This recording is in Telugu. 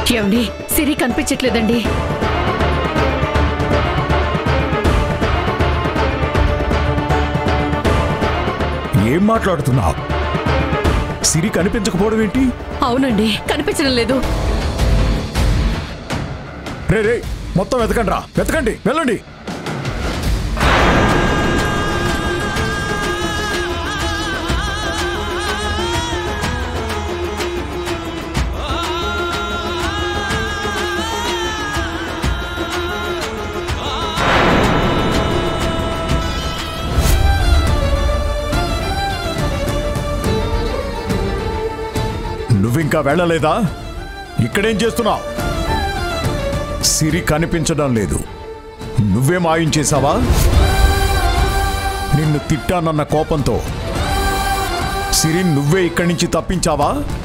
ఏమండి సిరి కనిపించట్లేదండి ఏం మాట్లాడుతున్నావు సిరి కనిపించకపోవడం ఏంటి అవునండి కనిపించడం లేదు రే రే మొత్తం వెతకండి రా వెతకండి వెళ్ళండి నువ్వింకా వెళ్ళలేదా ఇక్కడేం చేస్తున్నావు సిరి కనిపించడం లేదు నువ్వే మాయించేశావా నిన్ను తిట్టానన్న కోపంతో సిరి నువ్వే ఇక్కడి నుంచి తప్పించావా